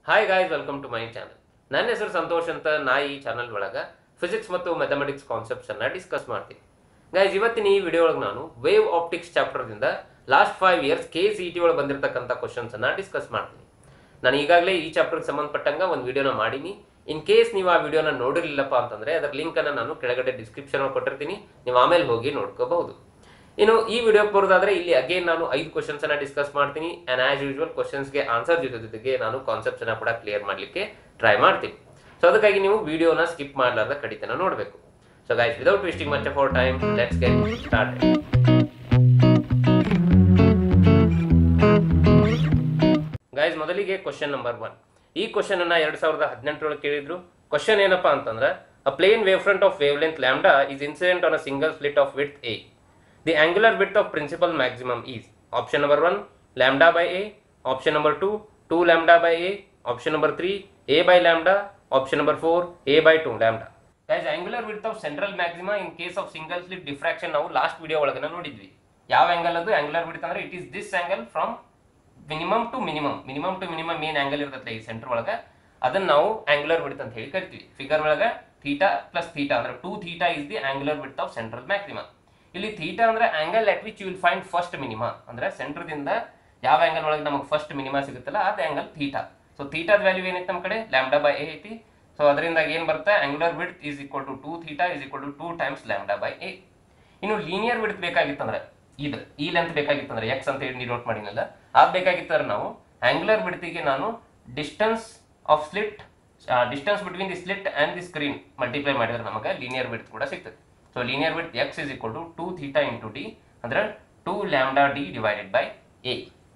Hi guys welcome to my channel ನನ್ನ ಹೆಸರು ಸಂತೋಷ್ ಅಂತ ನಾ ಈ ಚಾನಲ್ ಒಳಗೆ ಫಿಸಿಕ್ಸ್ ಮತ್ತು ಮ್ಯಾಥಮೆಟಿಕ್ಸ್ ಕಾನ್ಸೆಪ್ಟ್ಸ್ ಅನ್ನ ಡಿಸ್ಕಸ್ ಮಾಡ್ತೀನಿ ಗೈಸ್ ಇವತ್ತಿನ ಈ ವಿಡಿಯೋ ಒಳಗೆ ನಾನು ವೇವ್ ಆಪ್ಟಿಕ್ಸ್ ಚಾಪ್ಟರ್ದಿಂದ last five years K C T ಒಳಗೆ ಬಂದಿರತಕ್ಕಂಥ ಕ್ವಶನ್ಸ್ ಅನ್ನ ಡಿಸ್ಕಸ್ ಮಾಡ್ತೀನಿ ನಾನು ಈಗಾಗಲೇ ಈ ಚಾಪ್ಟರ್ಗೆ ಸಂಬಂಧಪಟ್ಟಂಗ ಒಂದು ವಿಡಿಯೋನ ಮಾಡೀನಿ ಇನ್ ಕೇಸ್ ನೀವು ಆ ವಿಡಿಯೋನ ನೋಡಿರಲಿಲ್ಲಪ್ಪ ಅಂತಂದ್ರೆ ಅದರ ಲಿಂಕ್ ಅನ್ನ ನಾನು ಕೆಳಗಡೆ ಡಿಸ್ಕ್ರಿಪ್ಷನ್ ಕೊಟ್ಟಿರ್ತೀನಿ ನೀವು ಆಮೇಲೆ ಹೋಗಿ ನೋಡ್ಕೋಬಹುದು ಇನ್ನು ಈ ವಿಡಿಯೋಗೆ ಬರೋದಾದ್ರೆ ಇಲ್ಲಿ ಅಗೇನ್ ನಾನು ಐದು ಕ್ವಶನ್ಸ್ ಅನ್ನ ಡಿಸ್ಕಸ್ ಮಾಡ್ತೀನಿ ಅಂಡ್ ಆಸ್ ಯೂಶುವಲ್ ಕ್ವಶನ್ಸ್ಗೆ ಆನ್ಸರ್ ಜೊತೆ ಜೊತೆಗೆ ನಾನು ಕಾನ್ಸೆಪ್ಟ್ಸ್ ಅನ್ನ ಕೂಡ ಕ್ಲಿಯರ್ ಮಾಡ್ಲಿಕ್ಕೆ ಟ್ರೈ ಮಾಡ್ತೀನಿ ಸೊ ಅದಕ್ಕಾಗಿ ನೀವು ವಿಡಿಯೋನ ಸ್ಕಿಪ್ ಮಾಡಲಾರ್ದ ಕಡಿತನ ನೋಡಬೇಕು so guys without wasting much of our time let's get start guys ಮೊದಲಿಗೆ ಕ್ವಶನ್ ನಂಬರ್ ಒನ್ ಈ ಕ್ವಶನ್ ಅನ್ನ ಎರಡ್ ಸಾವಿರದ ಹದಿನೆಂಟರೊಳಗೆ ಕೇಳಿದ್ರು ಕ್ವಶನ್ ಏನಪ್ಪಾ ಅಂತಂದ್ರೆ a plane wavefront of wavelength lambda is incident on a single slit of with a the angular width of principal maximum is option number one lambda by A option number two two lambda by A option number three A by lambda option number four A by two lambda guys angular width of central maxima in case of single slit diffraction ನಾವು last video ಒಳಗನ ನೋಡಿದ್ವಿ ಯಾವ angle ಅದು angular width ಅಂದ್ರೆ it is this angle from minimum to minimum minimum to minimum ಏನ್ angle ಇರ್ತೈತೆ ಈ centre ಒಳಗ ಅದನ್ನ ನಾವು ಆಂಗುಲರ್ ವಿಡ್ತ್ ಅಂತ ಹೇಳಿ ಕರಿತೀವಿ ಫಿಗರ್ ಒಳಗ ಥೀಟಾ ಪ್ಲಸ್ ಥೀಟಾ ಅಂದ್ರೆ two theta is the angular width of central maximum ಇಲ್ಲಿ ಥೀಟಾ ಅಂದ್ರೆ angle at which you will find first minima ಅಂದ್ರೆ ಸೆಂಟರ್ದಿಂದ ಯಾವ ಆಂಗಲ್ ಒಳಗೆ ನಮಗೆ ಫಸ್ಟ್ ಮಿನಿಮಾ ಸಿಗುತ್ತಲ್ಲ ಅದ ಆಂಗಲ್ ಥೀಟಾ ಸೊ ಥೀಟಾದ ವ್ಯಾಲ್ಯೂ ಏನೈತೆ ನಮ್ಮ ಕಡೆ ಲ್ಯಾಂಬ್ಡಾ ಬೈ ಎ ಐತಿ ಸೊ ಅದರಿಂದ ಏನ್ ಬರುತ್ತೆ angular width is equal to two theta is equal to two times lambda by A ಇನ್ನು ಲೀನಿಯರ್ ವಿಡ್ತ್ ಬೇಕಾಗಿತ್ತಂದ್ರೆ ಇದು ಈ ಲೆಂತ್ ಬೇಕಾಗಿತ್ತಂದ್ರೆ ಎಕ್ಸ್ ಅಂತ ಹೇಳಿ ನೋಟ್ ಮಾಡಿನಲ್ಲ ಅದ್ ಬೇಕಾಗಿತ್ತಂದ್ರೆ ನಾವು ಆಂಗುಲರ್ ವಿಡ್ತಿಗೆ ನಾನು distance of slit distance between the slit and the screen multiply ಮಾಡಿದ್ರೆ ನಮಗೆ ಲೀನಿಯರ್ ವಿಡ್ತ್ ಕೂಡ ಸಿಗ್ತದೆ so linear width X is equal to two theta into D ಅಂದ್ರೆ two lambda D divided by A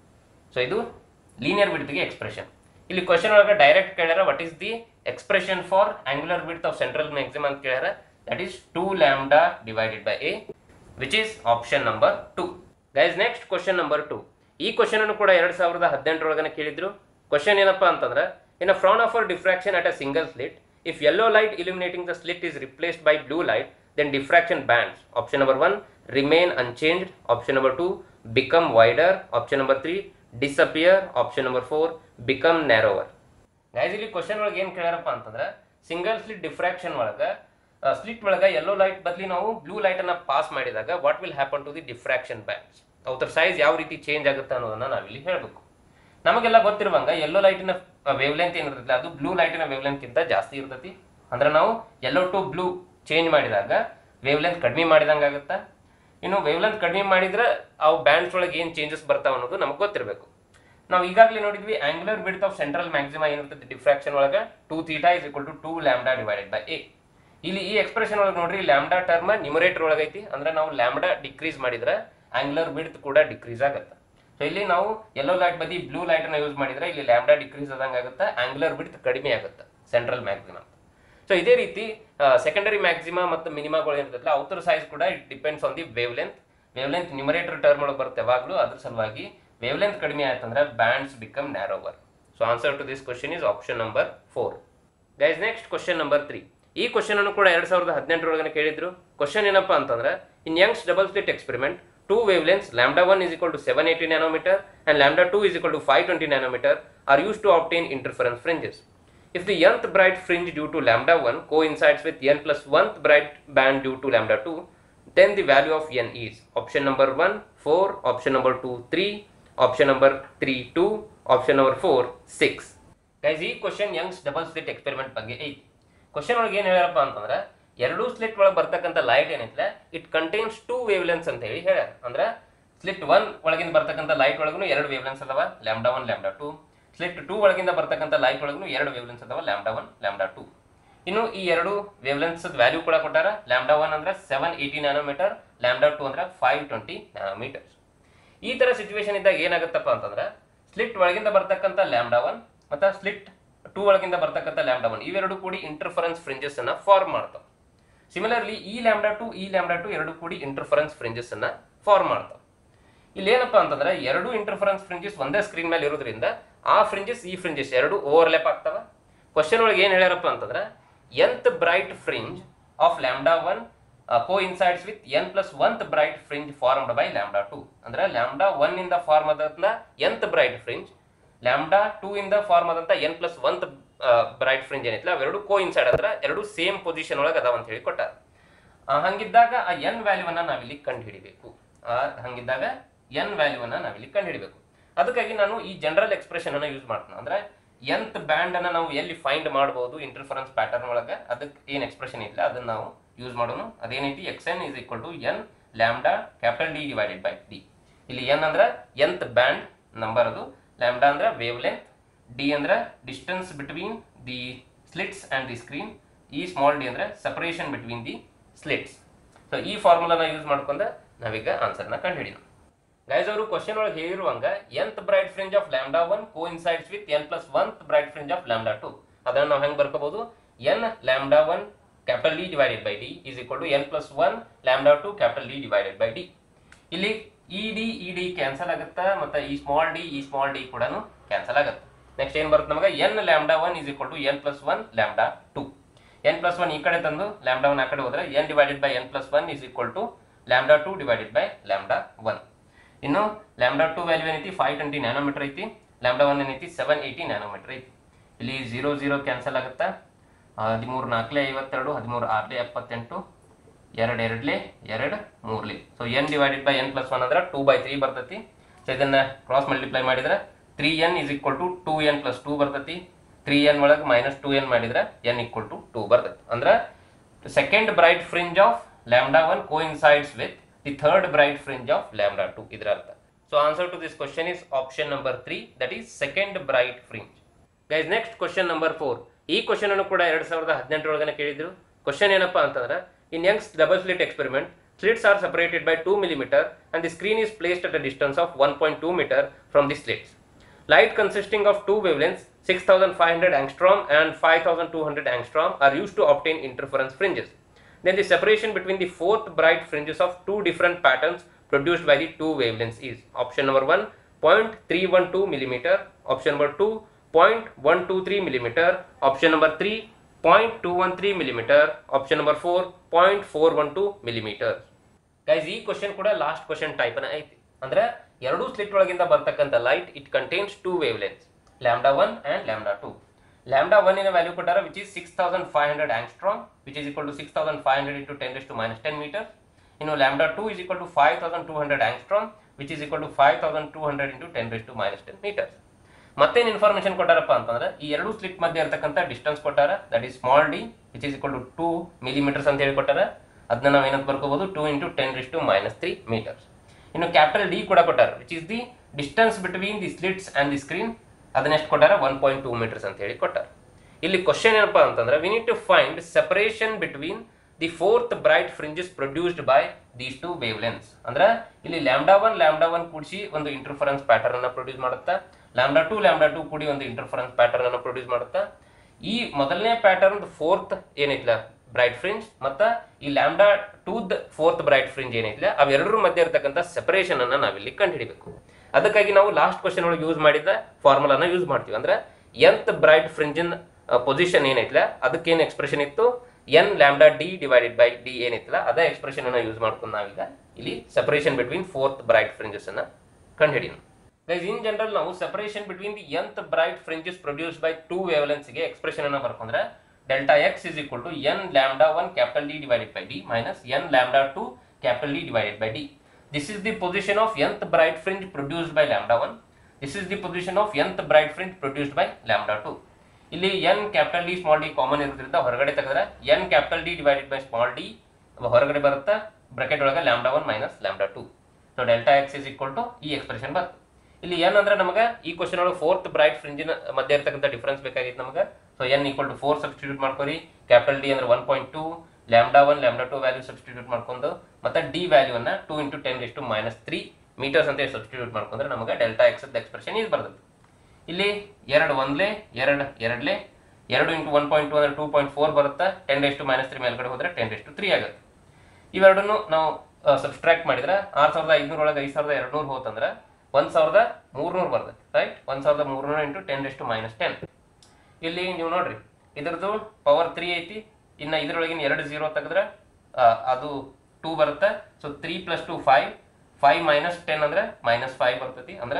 so ಇದು linear ವಿಡ್ತ್ಗೆ expression ಇಲ್ಲಿ question ಒಳಗೆ direct ಕೇಳ್ಯಾರ what is the expression for angular width of central maximum ಅಂತ ಕೇಳ್ಯಾರ that is two lambda divided by A which is option number two guys next question number two ಈ question ಅನ್ನು ಕೂಡ ಎರಡ್ ಸಾವಿರದ ಹದಿನೆಂಟರೊಳಗನೆ ಕೇಳಿದ್ರು ಕ್ವಶನ್ ಏನಪ್ಪಾ ಅಂತಂದ್ರೆ in a Fraunhofer diffraction at a single slit if yellow light illuminating the slit is replaced by blue light then diffraction bands option number 1 remain unchanged option number 2 become wider option number 3 disappear option number 4 become narrower guys ಇಲ್ಲಿ question ಒಳಗೆ ಏನ್ ಕೇಳ್ಯಾರಪ್ಪ ಅಂತಂದ್ರೆ single slit diffraction ಒಳಗ slit ಒಳಗ yellow light ಬದಲಿ ನಾವು blue light ಅನ್ನ ಪಾಸ್ ಮಾಡಿದಾಗ what will happen to the diffraction bands ಅವ್ರ ಸೈಜ್ ಯಾವ ರೀತಿ ಚೇಂಜ್ ಆಗುತ್ತೆ ಅನ್ನೋದನ್ನ ನಾವಿಲ್ಲಿ ಹೇಳ್ಬೇಕು ನಮಗೆಲ್ಲ ಗೊತ್ತಿರುವಂಗ ಯೆಲ್ಲೋ ಲೈಟಿನ ವೇವ್ ಲೆಂತ್ ಏನಿರ್ತೈತಿ ಅದು ಬ್ಲೂ ಲೈಟಿನ ವೇವ್ ಲೆಂತ್ ಕಿಂತ ಜಾಸ್ತಿ ಇರ್ತೈತಿ ಅಂದ್ರೆ ನಾವು ಯೆಲ್ಲೋ ಟು ಬ್ಲೂ ಚೇಂಜ್ ಮಾಡಿದಾಗ ವೇವ್ ಲೆಂತ್ ಕಡಿಮೆ ಮಾಡಿದಂಗೆ ಆಗುತ್ತಾ ಇನ್ನು ವೇವ್ ಲೆಂತ್ ಕಡಿಮೆ ಮಾಡಿದ್ರೆ ಅವು ಬ್ಯಾಂಡ್ಸ್ ಒಳಗೆ ಏನು ಚೇಂಜಸ್ ಬರ್ತಾವ ಅನ್ನೋದು ನಮಗೆ ಗೊತ್ತಿರಬೇಕು ನಾವು ಈಗಾಗಲೇ ನೋಡಿದ್ವಿ angular width of central maxima ಏನಿರ್ತೈತಿ ಡಿಫ್ರಾಕ್ಷನ್ ಒಳಗೆ two theta is equal to two lambda divided by A ಇಲ್ಲಿ ಈ ಎಕ್ಸ್ಪ್ರೆಷನ್ ಒಳಗೆ ನೋಡ್ರಿ ಲ್ಯಾಂಬ್ಡಾ ಟರ್ಮ್ ನ್ಯೂಮರೇಟರ್ ಒಳಗೈತಿ ಅಂದ್ರೆ ನಾವು ಲ್ಯಾಂಬ್ಡಾ ಡಿಕ್ರೀಸ್ ಮಾಡಿದ್ರೆ ಆಂಗುಲರ್ ಬಿಡ್ತ್ ಕೂಡ ಡಿಕ್ರೀಸ್ ಆಗುತ್ತೆ ಸೊ ಇಲ್ಲಿ ನಾವು ಯೆಲ್ಲೋ ಲೈಟ್ ಬದಿ ಬ್ಲೂ ಲೈಟ್ ಅನ್ನ ಯೂಸ್ ಮಾಡಿದ್ರೆ ಇಲ್ಲಿ ಲ್ಯಾಂಬ್ಡಾ ಡಿಕ್ರೀಸ್ ಆದಂಗೆ ಆಗುತ್ತೆ ಆಂಗುಲರ್ ಬಿಡ್ತ್ ಕಡಿಮೆ ಆಗುತ್ತೆ ಸೆಂಟ್ರಲ್ ಮ್ಯಾಕ್ಸಿಮಮ್ ಸೊ ಇದೇ ರೀತಿ ಸೆಕೆಂಡರಿ ಮ್ಯಾಕ್ಸಿಮಾ ಮತ್ತು ಮಿನಿಮಾಗಳು ಏನಿರ್ತಲ್ಲ ಅವ್ರ ಸೈಜ್ ಕೂಡ it depends on the wavelength wavelength numerator term ಒಳಗೆ ಬರುತ್ತೆ ಯಾವಾಗಲೂ ಅದ್ರ ಸಲುವಾಗಿ ವೇವ್ ಲೆಂತ್ ಕಡಿಮೆ ಆಯ್ತಂದ್ರೆ bands become narrower so answer to this question is option number four guys next question number three ಈ ಕ್ವಶನ್ ಅನ್ನು ಕೂಡ ಎರಡ್ ಸಾವಿರದ ಹದಿನೆಂಟರೊಳಗೆ ಕೇಳಿದ್ರು ಕ್ವಶನ್ ಏನಪ್ಪಾ ಅಂತಂದ್ರೆ in Young's double slit experiment two wavelengths lambda one is equal to seven eighty nanometre and lambda two is equal to five twenty nanometre are used to obtain interference fringes If the nth bright fringe due to lambda 1 coincides with n plus 1th bright band due to lambda 2, then the value of n is option number 1 4, option number 2 3, option number 3 2, option number 4 6. Guys ಈ question Young's double slit experiment ಬಗ್ಗೆ ಐತಿ question ಒಳಗೆ ಏನು ಹೇಳ್ಯಾರಪ್ಪ ಅಂತಂದ್ರೆ ಎರಡೂ slit ಒಳಗೆ ಬರ್ತಕ್ಕಂಥ ಲೈಟ್ ಏನೈತಲ್ಲ it contains two wavelengths ಅಂತ ಹೇಳಿ ಹೇಳ್ಯಾರ ಅಂದ್ರೆ ಸ್ಲಿಟ್ ಒನ್ ಒಳಗಿಂದ ಬರ್ತಕ್ಕಂಥ ಲೈಟ್ ಒಳಗೂ ಎರಡು ವೇವ್ ಲೆನ್ಸ್ ಅದಾವ lambda one lambda two slit two ಒಳಗಿಂದ ಬರ್ತಕ್ಕಂಥ ಲೈಟ್ ಒಳಗೂ ಎರಡು ವೇವ್ ಲೆನ್ಸ್ ಅದಾವ ಲ್ಯಾಂಬ್ಡಾ ಒನ್ ಲ್ಯಾಂಬ್ಡಾ ಟೂ ಇನ್ನು ಈ ಎರಡು ವೇವ್ ಲೆನ್ಸ್ ವ್ಯಾಲ್ಯೂ ಕೂಡ ಕೊಟ್ಟಾರ ಲ್ಯಾಂಬ್ಡಾ ಒನ್ ಅಂದ್ರೆ seven eighty nanometre lambda two ಅಂದ್ರೆ ಫೈವ್ ಟ್ವೆಂಟಿ ನ್ಯಾನೋಮೀಟರ್ಸ್ ಈ ತರ ಸಿಚುವೇಶನ್ ಇದ್ದಾಗ ಏನಾಗುತ್ತಪ್ಪ ಅಂತಂದ್ರೆ ಸ್ಲಿಟ್ ಒಳಗಿಂದ ಬರ್ತಕ್ಕಂಥ ಲ್ಯಾಂಬ್ಡಾ ಒನ್ ಮತ್ತು ಸ್ಲಿಟ್ ಟೂ ಒಳಗಿಂದ ಬರ್ತಕ್ಕಂಥ ಲ್ಯಾಂಬ್ಡಾ ಒನ್ ಇವೆರಡು ಕೂಡಿ ಇಂಟರ್ಫರೆನ್ಸ್ ಫ್ರಿಂಜಸ್ ಅನ್ನ ಫಾರ್ಮ್ ಮಾಡ್ತಾವೆ ಸಿಮಿಲರ್ಲಿ ಈ ಲ್ಯಾಂಬ್ಡಾ ಟು ಈ ಲ್ಯಾಂಬ್ಡಾ ಟು ಎರಡು ಕೂಡಿ ಇಂಟರ್ಫರೆನ್ಸ್ ಫ್ರಿಂಜಸ್ ಅನ್ನ ಫಾರ್ಮ್ ಮಾಡ್ತಾವೆ ಇಲ್ಲಿ ಏನಪ್ಪಾ ಅಂತಂದ್ರೆ ಎರಡು ಇಂಟರ್ಫರೆನ್ಸ್ ಫ್ರಿಂಜಸ್ ಒಂದೇ ಸ್ಕ್ರೀನ್ ಮೇಲೆ ಇರೋದ್ರಿಂದ ಆ ಫ್ರಿಂಜಸ್ ಈ ಫ್ರಿಂಜಸ್ ಎರಡು ಓವರ್ಲ್ಯಾಪ್ ಆಗ್ತಾವ ಕ್ವಶನ್ ಒಳಗೆ ಏನು ಹೇಳ್ಯಾರಪ್ಪ ಅಂತಂದ್ರೆ nth bright fringe of lambda one coincides with N plus oneth bright fringe formed by lambda two ಅಂದ್ರೆ ಲ್ಯಾಂಬ್ಡಾ ಒನ್ ಇಂದ ಫಾರ್ಮ್ ಆದ nth bright fringe lambda two ಇಂದ ಫಾರ್ಮ್ ಆದಂತ N plus one bright fringe ಏನಿಲ್ಲ ಅವೆರಡು ಕೋ inside ಅಂದ್ರೆ ಎರಡು same position ಒಳಗೆ ಅದಾವ ಅಂತ ಹೇಳಿ ಕೊಟ್ಟಾರ ಆ, ಹಂಗಿದ್ದಾಗ ಆ ಎನ್ ವ್ಯಾಲ್ಯೂವನ್ನ ನಾವಿಲ್ಲಿ ಕಂಡು ಹಿಡಿಬೇಕು ಹಂಗಿದ್ದಾಗ ಎನ್ ವ್ಯಾಲ್ಯೂವನ್ನ ನಾವಿಲ್ಲಿ ಕಂಡು ಹಿಡಿಬೇಕು ಅದಕ್ಕಾಗಿ ನಾನು ಈ ಜನರಲ್ ಎಕ್ಸ್ಪ್ರೆಷನ್ ಅನ್ನ ಯೂಸ್ ಮಾಡ್ತೀನಿ ಅಂದ್ರೆ ಎಂತ್ ಬ್ಯಾಂಡ್ ಅನ್ನ ನಾವು ಎಲ್ಲಿ ಫೈಂಡ್ ಮಾಡಬಹುದು ಇಂಟರ್ಫರೆನ್ಸ್ ಪ್ಯಾಟರ್ನ್ ಒಳಗೆ ಅದಕ್ಕೆ ಏನ್ ಎಕ್ಸ್ಪ್ರೆಷನ್ ಇಲ್ಲ ಅದನ್ನ ನಾವು ಯೂಸ್ ಮಾಡೋಣ ಅದೇನೈತಿ X N is equal to N lambda capital D divided by D ಇಲ್ಲಿ ಎನ್ ಅಂದ್ರೆ ಎಂತ್ ಬ್ಯಾಂಡ್ ನಂಬರ್ ಅದು ಲ್ಯಾಂಬ್ಡಾ ಅಂದ್ರೆ ವೇವ್ ಲೆಂತ್ ಡಿ ಅಂದ್ರೆ distance between the slits and the screen ಈ ಸ್ಮಾಲ್ ಡಿ ಅಂದ್ರೆ separation between the slits so ಈ ಫಾರ್ಮುಲಾನ use ಮಾಡ್ಕೊಂಡ ನಾವೀಗ ಆನ್ಸರ್ನ ಕಂಡುಹಿಡಿಯೋಣ ಗೈಸ್ ಅವರು ಕ್ವಶನ್ ಒಳಗೆ ಹೇಳಿರುವಂಗ nth bright fringe of lambda one coincides with N plus one bright fringe of lambda two ಅದನ್ನ ನಾವು ಹೆಂಗ್ ಬರ್ಕೋಬಹುದು N lambda one capital D divided by D is equal to N plus one lambda two capital D divided by D ಇಲ್ಲಿ ಇ D ಇ D cancel ಆಗುತ್ತಾ ಮತ್ತೆ ಈ ಸ್ಮಾಲ್ ಡಿ ಈ ಸ್ಮಾಲ್ ಡಿ ಕೂಡ ಕ್ಯಾನ್ಸಲ್ ಆಗುತ್ತೆ ನೆಕ್ಸ್ಟ್ ಏನ್ ಬರುತ್ತೆ ನಮಗೆ N lambda one is equal to N plus one lambda two N plus one ಈ ಕಡೆ ತಂದು ಲ್ಯಾಂಬ್ಡಾ ಒನ್ ಆ ಕಡೆ ಹೋದ್ರೆ n divided by n plus one is equal to lambda two divided by lambda one ಇನ್ನು lambda two value ಏನೈತಿ five twenty nanometer ಐತಿ lambda one ಏನೈತಿ ಸೆವೆನ್ ಏಯ್ಟಿ ನ್ಯಾನೋಮೀಟರ್ ಐತಿ ಇಲ್ಲಿ ಜೀರೋ ಜೀರೋ ಕ್ಯಾನ್ಸಲ್ ಆಗುತ್ತಾ ಹದಿಮೂರು ನಾಲ್ಕಲೆ ಐವತ್ತೆರಡು ಹದಿಮೂರು ಆರ್ಲೆ ಎಪ್ಪತ್ತೆಂಟು ಎರಡು ಎರಡ್ಲೆ ಎರಡು ಮೂರ್ಲಿ so n divided by n plus one ಅಂದ್ರೆ ಟೂ ಬೈ ತ್ರೀ ಬರ್ತೈತಿ ಸೊ ಇದನ್ನ ಕ್ರಾಸ್ ಮಲ್ಟಿಪ್ಲೈ ಮಾಡಿದ್ರೆ three n is equal to two n plus two ಬರ್ತೈತಿ ತ್ರೀ ಎನ್ ಒಳಗೆ ಮೈನಸ್ ಟೂ ಎನ್ ಮಾಡಿದ್ರೆ ಎನ್ ಈಕ್ವಲ್ ಟು ಟೂ ಬರ್ತೈತಿ ಅಂದ್ರೆ second bright fringe of lambda one coincides with the third bright fringe of lambda two ಇದರ ಅರ್ಥ so answer to this question is option number three that is second bright fringe guys next question number four ಈ question ಅನ್ನು ಕೂಡ ಎರಡ್ ಸಾವಿರದ ಹದಿನೆಂಟರೊಳಗನೆ ಕೇಳಿದ್ರು question ಏನಪ್ಪಾ ಅಂತಂದ್ರೆ in Young's double slit experiment slits are separated by two millimeter and the screen is placed at a distance of 1.2 meter from the slits. Light consisting of two wavelengths 6500 angstrom and 5200 angstrom are used to obtain interference fringes. Then the separation between the fourth bright fringes of two different patterns produced by the two wavelengths is option number 1 0.312 millimeter, option number 2 0.123 millimeter, option number 3 0.213 millimeter, option number 4 0.412 millimeter. Guys ಈ question ಕೂಡ last question type ನ ಐತಿ ಅಂದ್ರೆ ಎರಡು slit ಒಳಗಿಂದ ಬರ್ತಕ್ಕಂಥ light it contains two wavelengths lambda one and lambda two lambda one ಇನ value ಕೊಟ್ಟಾರ which is six thousand five hundred angstrom which is equal to six thousand five hundred into ten to minus ten meter ಇನ್ನು lambda two is equal to five thousand two hundred angstrom which is equal to five thousand two hundred into ten to minus ten meter ಮತ್ತೇನು information ಕೊಟ್ಟಾರಪ್ಪ ಅಂತಂದ್ರೆ ಈ ಎರಡು slit ಮಧ್ಯೆ ಇರತಕ್ಕಂಥ distance ಕೊಟ್ಟಾರ that is small d which is equal to two millimeters ಅಂತ ಹೇಳಿ ಕೊಟ್ಟಾರ ಅದನ್ನ ನಾವು ಏನಂತ ಬರ್ಕೋಬಹುದು two into ten to minus three meters ಇನ್ನು ಕ್ಯಾಪಿಟಲ್ ಡಿ ಕೂಡ ಕೊಟ್ಟಾರ which is the distance between the slits and the screen ಅದನ್ನೆಷ್ಟು ಕೊಟ್ಟಾರ ಒನ್ ಪಾಯಿಂಟ್ ಟೂ ಮೀಟರ್ಸ್ ಅಂತ ಹೇಳಿ ಕೊಟ್ಟಾರ ಇಲ್ಲಿ ಕ್ವಶನ್ ಏನಪ್ಪಾ ಅಂತಂದ್ರೆ we need to find separation between the fourth bright fringes produced by these two wavelengths ಅಂದ್ರೆ ಇಲ್ಲಿ ಲ್ಯಾಂಬ್ಡಾ ಒನ್ ಲ್ಯಾಂಬ್ಡಾ ಒನ್ ಕೂಡಿಸಿ ಒಂದು ಇಂಟರ್ಫರೆನ್ಸ್ ಪ್ಯಾಟರ್ನ್ ಅನ್ನ ಪ್ರೊಡ್ಯೂಸ್ ಮಾಡುತ್ತಾ ಲ್ಯಾಂಬ್ಡಾ ಟು ಲ್ಯಾಂಬ್ಡಾ ಟು ಕೂಡಿ ಒಂದು ಇಂಟರ್ಫರೆನ್ಸ್ ಪ್ಯಾಟರ್ನ್ ಅನ್ನು ಪ್ರೊಡ್ಯೂಸ್ ಮಾಡುತ್ತಾ ಈ ಮೊದಲನೇ ಪ್ಯಾಟರ್ನ್ ಫೋರ್ತ್ ಏನೈತಿಲ್ಲ ಬ್ರೈಟ್ ಫ್ರಿಂಜ್ ಮತ್ತ ಈ ಲ್ಯಾಂಬ್ಡಾ ಟೂದ್ ಫೋರ್ತ್ ಬ್ರೈಟ್ ಫ್ರಿಂಜ್ ಏನೈತಿಲ್ಲ ಅವೆರಡರ ಮಧ್ಯೆ ಇರತಕ್ಕಂಥ ಸೆಪರೇಷನ್ ಅನ್ನ ನಾವಿಲ್ಲಿ ಕಂಡುಹಿಡಿಬೇಕು ಅದಕ್ಕಾಗಿ ನಾವು ಲಾಸ್ಟ್ ಕ್ವಶನ್ ಒಳಗೆ ಯೂಸ್ ಮಾಡಿದ ಫಾರ್ಮುಲಾನ ಯೂಸ್ ಮಾಡ್ತೀವಿ ಅಂದ್ರೆ ಎಂತ್ ಬ್ರೈಟ್ ಫ್ರಿಂಜಿನ್ ಪೊಸಿಷನ್ ಏನೈತಿಲ್ಲ ಅದಕ್ಕೇನು ಎಕ್ಸ್ಪ್ರೆಷನ್ ಇತ್ತು n lambda d divided by d ಏನಿತ್ತಲ್ಲ ಅದೇ ಎಕ್ಸ್ಪ್ರೆಷನ್ ಅನ್ನ ಯೂಸ್ ಮಾಡ್ಕೊಂಡು ನಾವೀಗ ಇಲ್ಲಿ separation between fourth bright fringes ಅನ್ನ ಕಂಡುಹಿಡಿಯೋಣ ಗೈಸ್ ಇನ್ ಜನರಲ್ ನಾವು separation between the nth bright fringes produce by two wavelengths ಗೆ ಎಕ್ಸ್ಪ್ರೆಷನ್ ಅನ್ನ ಬರ್ಕೊಂಡ್ರೆ delta x is equal to N lambda one capital D divided by d minus n lambda two capital D divided by d this is the position of nth bright fringe produced by lambda one this is the position of nth bright fringe produced by lambda two ಇಲ್ಲಿ n capital d small d common ಇರೋದ್ರಿಂದ ಹೊರಗಡೆ ತೆಗೆದ್ರೆ n capital D divided by small d ಹೊರಗಡೆ ಬರುತ್ತಾ bracket ಒಳಗೆ lambda one minus lambda two so delta x is equal to ಈ expression ಬರ್ತದೆ ಇಲ್ಲಿ ಎನ್ ಅಂದ್ರೆ ನಮಗೆ ಈ ಕ್ವಶನ್ ಒಳಗೆ ಫೋರ್ತ್ ಬ್ರೈಟ್ ಫ್ರಿಂಜಿನ ಮಧ್ಯೆ ಇರ್ತಕ್ಕಂಥ ಡಿಫರೆನ್ಸ್ ಬೇಕಾಗಿತ್ತು ನಮಗೆ so n equal to four substitute ಮಾಡ್ಕೊರಿ ಕ್ಯಾಪಿಟಲ್ ಡಿ ಅಂದ್ರೆ one point two lambda one lambda two value substitute ಮಾಡ್ಕೊಂಡು ಮತ್ತೆ ಡಿ ವ್ಯಾಲ್ಯೂ ಅನ್ನ ಟೂ ಇಂಟು ಟೆನ್ ಎಷ್ಟು ಮೈನಸ್ ತ್ರೀ ಮೀಟರ್ಸ್ ಅಂತ ಸಬ್ಸ್ಟಿಟ್ಯೂಟ್ ಮಾಡ್ಕೊಂಡ್ರೆ ನಮಗೆ ಡೆಲ್ಟಾ ಎಕ್ಸ್ ಎಕ್ಸ್ಪ್ರೆಷನ್ ಇದು ಬರ್ತದೆ ಇಲ್ಲಿ ಎರಡು ಒಂದ್ಲೆ ಎರಡು ಎರಡ್ಲೆ ಎರಡು ಇಂಟು ಒನ್ ಪಾಯಿಂಟ್ ಟು ಅಂದ್ರೆ ಟೂ ಪಾಯಿಂಟ್ ಫೋರ್ ಬರುತ್ತೆ ten raise to minus three ಮೇಲ್ಗಡೆ ಹೋದ್ರೆ ಟೆನ್ ಡೇಸ್ ಟು ತ್ರೀ ಆಗುತ್ತೆ ಇವೆರಡನ್ನು ನಾವು ಸಬ್ಸ್ಟ್ರಾಕ್ಟ್ ಮಾಡಿದ್ರೆ ಆರು ಸಾವಿರದ ಐದುನೂರ ಒಳಗೆ ಐದು ಸಾವಿರದ ಎರಡು ನೂರು ಹೋತಂದ್ರೆ ಒಂದು ಸಾವಿರದ ಮೂರ್ನೂರು ಬರ್ತದೆ ರೈಟ್ ಒಂದು ಸಾವಿರದ ಮೂರ್ನೂರು into ten raise to minus ten ಇಲ್ಲಿ ನೀವು ನೋಡ್ರಿ ಇದ್ರದ್ದು ಪವರ್ ತ್ರೀ ಐತಿ ಇನ್ನು ಇದ್ರೊಳಗಿನ ಎರಡು ಜೀರೋ ತೆಗೆದ್ರೆ ಆ, ಅದು ಟೂ ಬರುತ್ತೆ so three plus two five five minus ten ಅಂದ್ರೆ ಮೈನಸ್ ಫೈವ್ ಬರ್ತೈತಿ ಅಂದ್ರೆ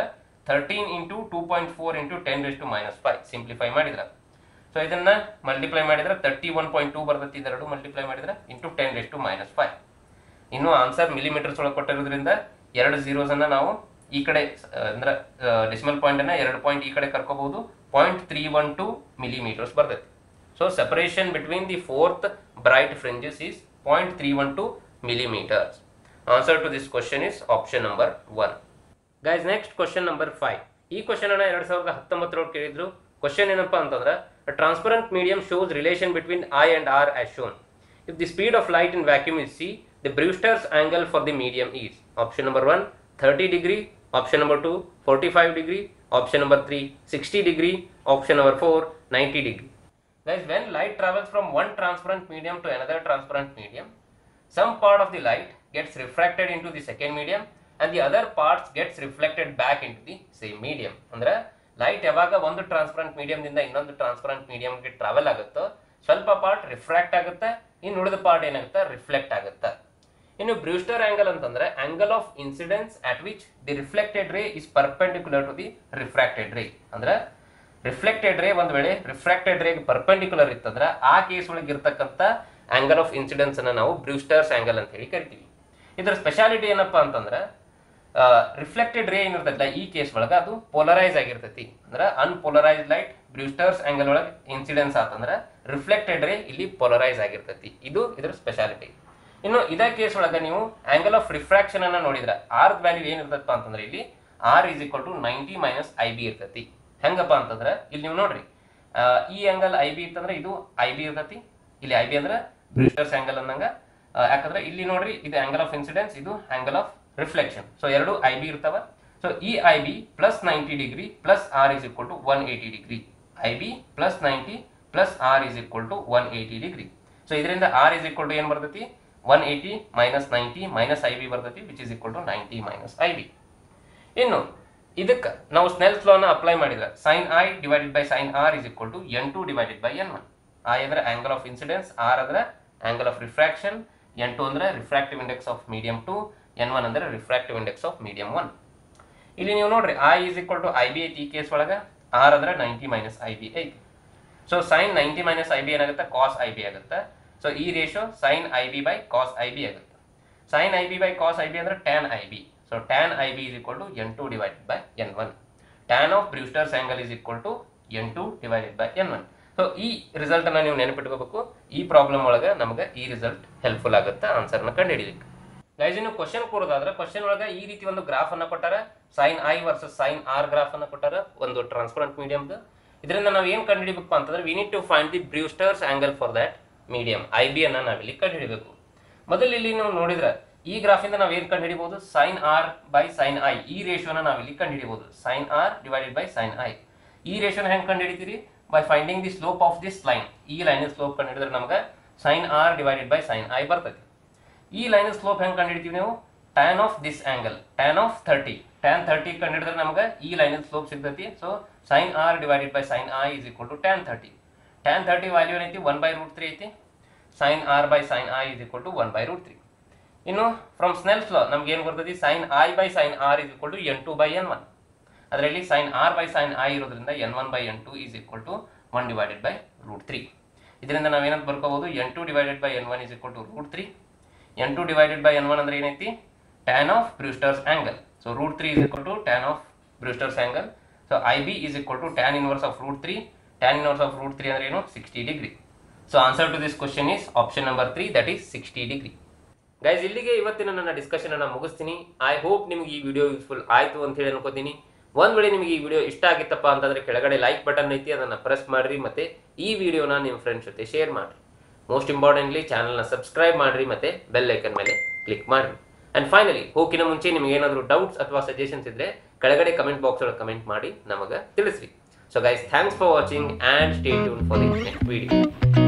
thirteen into two point four into ten raise to minus five simplify ಮಾಡಿದ್ರ ಸೊ ಇದನ್ನ ಮಲ್ಟಿಪ್ಲೈ ಮಾಡಿದ್ರೆ ತರ್ಟಿ ಒನ್ ಪಾಯಿಂಟ್ ಟೂ ಬರ್ತೈತಿ ಇದೆರಡು ಮಲ್ಟಿಪ್ಲೈ ಮಾಡಿದ್ರೆ into ten raise to minus five ಇನ್ನು ಆನ್ಸರ್ ಮಿಲಿಮೀಟರ್ಸ್ ಒಳಗೆ ಕೊಟ್ಟಿರೋದ್ರಿಂದ ಎರಡು zeros ಅನ್ನ ನಾವು ಈ ಕಡೆ ಆ, ಅಂದ್ರೆ ಡೆಸಿಮಲ್ ಪಾಯಿಂಟ್ ಅನ್ನ ಎರಡು ಪಾಯಿಂಟ್ ಈ ಕಡೆ ಕರ್ಕೋಬಹುದು point three one two millimeters ಬರ್ತೈತಿ so separation between the fourth bright fringes is point three one two millimeters. Answer to this question is option number 1. Guys next question number five ಈ question ಅನ್ನ ಎರಡ್ ಸಾವಿರದ ಹತ್ತೊಂಬತ್ತರೊಳಗೆ ಕೇಳಿದ್ರು question ಏನಪ್ಪಾ ಅಂತಂದ್ರೆ transparent medium shows relation between i and r as shown if the speed of light in vacuum is c the Brewster's angle for the medium is option number one thirty degree option number two forty five degree option number three sixty degree option number four ninety degree Guys, when light travels from one transparent medium to another transparent medium, some part of the light gets refracted into the second medium and the other parts gets reflected back into the same medium. ಅಂದ್ರೆ light ಯಾವಾಗ ಒಂದು transparent ಮೀಡಿಯಂದಿಂದ ಇನ್ನೊಂದು transparent ಮೀಡಿಯಂಗೆ travel ಆಗುತ್ತೋ ಸ್ವಲ್ಪ part refract ಆಗುತ್ತೆ ಇನ್ನು ಉಳಿದ part ಏನಾಗುತ್ತೆ ರಿಫ್ಲೆಕ್ಟ್ ಆಗುತ್ತೆ ಇನ್ನು ಬ್ರೂಸ್ಟರ್ ಆಂಗಲ್ ಅಂತಂದ್ರೆ angle of incidence at which the reflected ray is perpendicular to the refracted ray ಅಂದ್ರೆ ರಿಫ್ಲೆಕ್ಟೆಡ್ ರೇ ಒಂದ್ ವೇಳೆ ರಿಫ್ರಾಕ್ಟೆಡ್ ರೇಗೆ ಪರ್ಪೆಂಡಿಕ್ಯುಲರ್ ಇತ್ತಂದ್ರೆ ಆ ಕೇಸ್ ಒಳಗೆ ಇರ್ತಕ್ಕಂಥ ಆಂಗಲ್ ಆಫ್ ಇನ್ಸಿಡೆನ್ಸ್ ಅನ್ನ ನಾವು ಬ್ರೂಸ್ಟರ್ಸ್ ಆಂಗಲ್ ಅಂತ ಹೇಳಿ ಕರಿತೀವಿ ಇದರ ಸ್ಪೆಷಾಲಿಟಿ ಏನಪ್ಪಾ ಅಂತಂದ್ರೆ ರಿಫ್ಲೆಕ್ಟೆಡ್ ರೇ ಏನಿರ್ತೈತಲ್ಲ ಈ ಕೇಸ್ ಒಳಗೆ ಅದು ಪೋಲರೈಸ್ ಆಗಿರ್ತೈತಿ ಅಂದ್ರೆ ಅನ್ಪೋಲರೈಸ್ ಲೈಟ್ ಬ್ರೂಸ್ಟರ್ಸ್ ಆಂಗಲ್ ಒಳಗೆ ಇನ್ಸಿಡೆನ್ಸ್ ಆತಂದ್ರೆ ರಿಫ್ಲೆಕ್ಟೆಡ್ ರೇ ಇಲ್ಲಿ ಪೋಲರೈಸ್ ಆಗಿರ್ತೈತಿ ಇದು ಇದರ ಸ್ಪೆಷಾಲಿಟಿ ಇನ್ನು ಇದೇ ಕೇಸ್ ಒಳಗೆ ನೀವು ಆಂಗಲ್ ಆಫ್ ರಿಫ್ರಾಕ್ಷನ್ ಅನ್ನ ನೋಡಿದ್ರೆ ಆರ್ ವ್ಯಾಲ್ಯೂ ಏನಿರ್ತಪ್ಪ ಅಂತಂದ್ರೆ ಇಲ್ಲಿ r is equal to ninety minus i b ಇರ್ತೈತಿ ಹೆಂಗಪ್ಪ ಅಂತಂದ್ರೆ ಇಲ್ಲಿ ನೀವು ನೋಡ್ರಿ ಆ, ಈ ಆಂಗಲ್ ಐ ಬಿ ಇತ್ತಂದ್ರೆ ಇದು ಐ ಬಿ ಇರ್ತೈತಿ ಇಲ್ಲಿ ಐ ಬಿ ಅಂದ್ರೆ ಬ್ರೂಸ್ಟರ್ಸ್ ಆಂಗಲ್ ಅಂದಂಗ ಆ, ಯಾಕಂದ್ರೆ ಇಲ್ಲಿ ನೋಡ್ರಿ ಇದು ಆಂಗಲ್ ಆಫ್ ಇನ್ಸಿಡೆನ್ಸ್ ಇದು ಆಂಗಲ್ ಆಫ್ ರಿಫ್ಲೆಕ್ಷನ್ ಸೊ ಎರಡು ಐ ಬಿ ಇರ್ತಾವ ಸೊ ಈ i b plus ninety degree plus r is equal to one eighty degree i b plus ninety plus r is equal to one eighty degree so ಇದರಿಂದ r is equal to ಏನು ಬರ್ತೈತಿ one eighty minus ninety minus i b ಬರ್ತೈತಿ which is equal to ninety minus i b ಇನ್ನು ಇದಕ್ಕೆ ನಾವು Snell's ಲಾನ apply ಮಾಡಿದ್ರೆ sine i divided by sine r is equal to n two divided by n one i ಅಂದ್ರೆ angle of incidence r ಅಂದ್ರೆ angle of refraction n two ಅಂದ್ರೆ refractive index of medium two n one ಅಂದ್ರೆ refractive index of medium one ಇಲ್ಲಿ ನೀವು ನೋಡ್ರಿ i is equal to i b ಐತಿ ಈ case ಒಳಗೆ ಆರ್ ಅಂದ್ರೆ ನೈಂಟಿ ಮೈನಸ್ ಐ ಬಿ ಐತಿ so sine ninety minus i b ಏನಾಗುತ್ತೆ ಕಾಸ್ ಐ ಬಿ ಆಗುತ್ತೆ ಸೊ ಈ ratio sine i b by cos i b ಆಗುತ್ತೆ sine i b by cos i b ಅಂದ್ರೆ tan i b so tan i B is equal to n two divided by n one tan of Brewster's angle is equal to n two divided by n one so ಈ result ಅನ್ನ ನೀವು ನೆನಪಿಟ್ಕೋಬೇಕು ಈ problem ಒಳಗೆ ನಮಗೆ ಈ result helpful ಆಗುತ್ತೆ ಆನ್ಸರ್ನ ಕಂಡುಹಿಡಿಯಲಿಕ್ಕೆ ಗೈಸ್ ಇನ್ನು ಕ್ವಶನ್ ಕೊಡೋದಾದ್ರೆ ಕ್ವಶನ್ ಒಳಗೆ ಈ ರೀತಿ ಒಂದು ಗ್ರಾಫ್ ಅನ್ನ ಕೊಟ್ಟಾರ sine i versus sine r graph ಅನ್ನ ಕೊಟ್ಟಾರ ಒಂದು ಟ್ರಾನ್ಸ್ಪರೆಂಟ್ ಮೀಡಿಯಮ್ದು ಇದರಿಂದ ನಾವು ಏನು ಕಂಡುಹಿಡಿಬೇಕು ಅಂತಂದ್ರೆ we need to find the Brewster's angle for that medium i b ಅನ್ನ ನಾವಿಲ್ಲಿ ಕಂಡುಹಿಡಿಬೇಕು ಮೊದಲು ಇಲ್ಲಿ ನೀವು ನೋಡಿದ್ರೆ ಈ ಗ್ರಾಫಿಂದ ನಾವು ಏನು ಕಂಡುಹಿಡಿಬಹುದು sine r by sine i ಈ ರೇಷಿಯೋನ ನಾವಿಲ್ಲಿ ಕಂಡುಹಿಡಿಬಹುದು sine r divided by sine i ಈ ರೇಷಿಯೋನ ಹೆಂಗೆ ಕಂಡುಹಿಡಿತೀರಿ by finding the slope of this line ಈ ಲೈನ್ ಸ್ಲೋಪ್ ಕಂಡುಹಿಡಿದ್ರೆ ನಮ್ಗೆ sine r divided by sine i ಬರ್ತೈತಿ ಈ ಲೈನ್ ಸ್ಲೋಪ್ ಹೆಂಗೆ ಕಂಡುಹಿಡಿತೀವಿ ನೀವು tan of this angle tan of thirty tan thirty ಕಂಡುಹಿಡಿದ್ರೆ ನಮ್ಗೆ ಈ ಲೈನ್ ಸ್ಲೋಪ್ ಸಿಗ್ತೈತಿ so sine r divided by sine i is equal to tan thirty tan thirty value ಏನೈತಿ ಒನ್ ಬೈ ರೂಟ್ ತ್ರೀ ಐತಿ sine r by sine i is equal to one by root three ಇನ್ನು from Snell's law ನಮ್ಗೆ ಏನು ಬರ್ತೈತಿ sine i by sine r is equal to n two by n one ಅದರಲ್ಲಿ sine r by sine i ಇರೋದ್ರಿಂದ n one by n two is equal to one divided by root three ಇದರಿಂದ ನಾವೇನಂತ ಬರ್ಕೋಬಹುದು N two divided by n one is equal to root three n two divided by n one ಅಂದ್ರೆ ಏನೈತಿ tan of Brewster's angle so root three is equal to tan of Brewster's angle so I B is equal to tan inverse of root three tan inverse of root three ಅಂದ್ರೆ ಏನು sixty degree so answer to this question is option number three that is sixty degree guys ಇಲ್ಲಿಗೆ ಇವತ್ತಿನ ನನ್ನ discussion ಅನ್ನ ಮುಗಿಸ್ತೀನಿ I hope ನಿಮ್ಗೆ ಈ video useful ಆಯ್ತು ಅಂತ ಹೇಳಿ ಅನ್ಕೋತೀನಿ ಒಂದ್ ವೇಳೆ ನಿಮಗೆ ಈ ವಿಡಿಯೋ ಇಷ್ಟ ಆಗಿತ್ತಪ್ಪ ಅಂತಂದ್ರೆ ಕೆಳಗಡೆ ಲೈಕ್ ಬಟನ್ ಐತಿ ಅದನ್ನ ಪ್ರೆಸ್ ಮಾಡ್ರಿ ಮತ್ತೆ ಈ ವಿಡಿಯೋನ ನಿಮ್ಮ ಫ್ರೆಂಡ್ಸ್ ಜೊತೆ ಶೇರ್ ಮಾಡ್ರಿ ಮೋಸ್ಟ್ ಇಂಪಾರ್ಟೆಂಟ್ಲಿ ಚಾನಲ್ನ ಸಬ್ಸ್ಕ್ರೈಬ್ ಮಾಡ್ರಿ ಮತ್ತೆ ಬೆಲ್ ಐಕನ್ ಮೇಲೆ ಕ್ಲಿಕ್ ಮಾಡ್ರಿ ಅಂಡ್ ಫೈನಲಿ ಹೋಗಿನ ಮುಂಚೆ ನಿಮ್ಗೆ ಏನಾದರೂ ಡೌಟ್ಸ್ ಅಥವಾ ಸಜೆಷನ್ಸ್ ಇದ್ರೆ ಕೆಳಗಡೆ ಕಮೆಂಟ್ ಬಾಕ್ಸ್ ಒಳಗೆ ಕಮೆಂಟ್ ಮಾಡಿ ನಮಗೆ ತಿಳಿಸ್ರಿ so guys thanks for watching and stay tune for the next video